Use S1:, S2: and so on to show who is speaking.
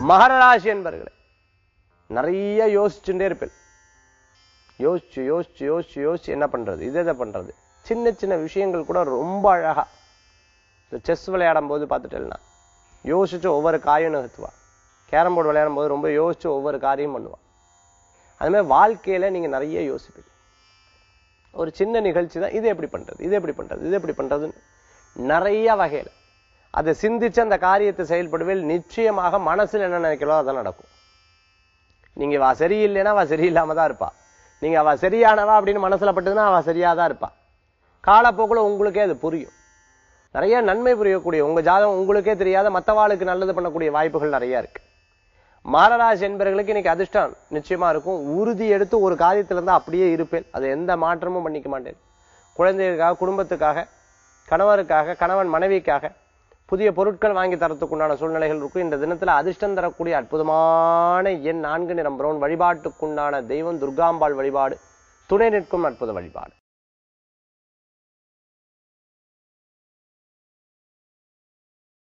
S1: மகர ராசி என்பர்களே நிறைய யோசிச்சுட்டே இருப்பேன் யோசிச்சு யோசிச்சு யோசிச்சு யோசிச்சு என்ன பண்றது இது எதை பண்றது சின்ன சின்ன விஷயங்கள் கூட ரொம்ப அழகா இந்த செஸ் விளையாடும் போது பார்த்துட்டேன்னா யோசிச்சு ஒவ்வொரு காயும் நகர்த்துவா கேரம் போர்டு விளையாடும் போது ரொம்ப யோசிச்சு ஒவ்வொரு காரியம் பண்ணுவா அது மாதிரி வாழ்க்கையில நீங்க நிறைய யோசிப்பீங்க ஒரு சின்ன நிகழ்ச்சி தான் இது எப்படி பண்றது இது எப்படி பண்றது இது எப்படி பண்றதுன்னு நிறைய வகையில அதை சிந்திச்சு அந்த காரியத்தை செயல்படுவேல் நிச்சயமாக மனசுல என்ன நினைக்கிறோ அதான் நடக்கும் நீங்க வா சரியில்லைன்னா அவ சரியில்லாம தான் இருப்பா நீங்க அவ சரியானவா அப்படின்னு மனசுல பட்டதுன்னா அவ சரியா தான் இருப்பா காலப்போக்குல உங்களுக்கே அது புரியும் நிறைய நன்மை புரியக்கூடிய உங்க ஜாதகம் உங்களுக்கே தெரியாத மத்தவாளுக்கு நல்லது பண்ணக்கூடிய வாய்ப்புகள் நிறைய இருக்கு மாரராசி என்பவர்களுக்கு இன்னைக்கு அதிர்ஷ்டம் நிச்சயமா இருக்கும் உறுதி எடுத்து ஒரு காரியத்துல இருந்து அப்படியே இருப்பேன் அது எந்த மாற்றமும் பண்ணிக்க மாட்டேன் குழந்தைகளுக்காக குடும்பத்துக்காக கணவருக்காக கணவன் மனைவிக்காக புதிய பொருட்கள் வாங்கி தரத்துக்கு உண்டான சூழ்நிலைகள் இருக்கும் இந்த தினத்துல அதிர்ஷ்டம் தரக்கூடிய அற்புதமான எண் நான்கு நிறம் பிரவுன் வழிபாட்டுக்குண்டான தெய்வம் துர்காம்பாள் வழிபாடு துணை நிற்கும் அற்புத வழிபாடு